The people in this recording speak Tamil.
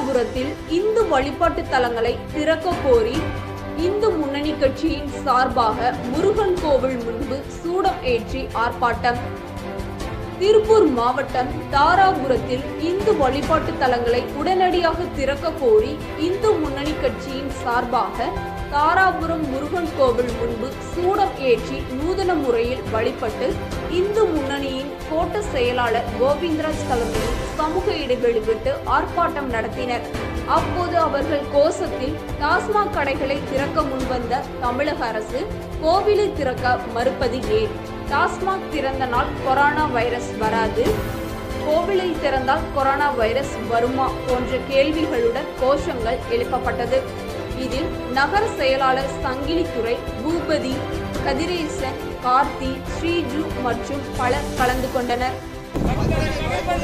தாராபுரத்தில் இந்து வழிபாட்டு தலங்களை திறக்க கோரி இந்து முன்னணி கட்சியின் சார்பாக முருகன் கோவில் முன்பு சூடம் ஏற்றி ஆர்ப்பாட்டம் திருப்பூர் மாவட்டம் தாராபுரத்தில் இந்து வழிபாட்டு தலங்களை உடனடியாக திறக்க கோரி இந்து முன்னணி கட்சியின் சார்பாக தாராபுரம் முருகன் கோவில் முன்பு சூடம் ஏற்றி நூதன முறையில் வழிபட்டு இந்து முன்னணியின் கோட்ட செயலாளர் கோவிந்தராஜ் தலைமையில் சமூக இடைவெளி விட்டு ஆர்ப்பாட்டம் நடத்தினர் அப்போது அவர்கள் கோஷத்தில் டாஸ்மாக் கடைகளை திறக்க முன்வந்த தமிழக அரசு கோவிலை திறக்க மறுப்பது ஏன் டாஸ்மாக் திறந்த நாள் கொரோனா வைரஸ் வராது கோவிலை திறந்தால் கொரோனா வைரஸ் வருமா போன்ற கேள்விகளுடன் கோஷங்கள் எழுப்பப்பட்டது இதில் நகர செயலாளர் சங்கிலித்துறை பூபதி கதிரேசன் கார்த்தி ஸ்ரீஜு மற்றும் பலர் கலந்து கொண்டனர்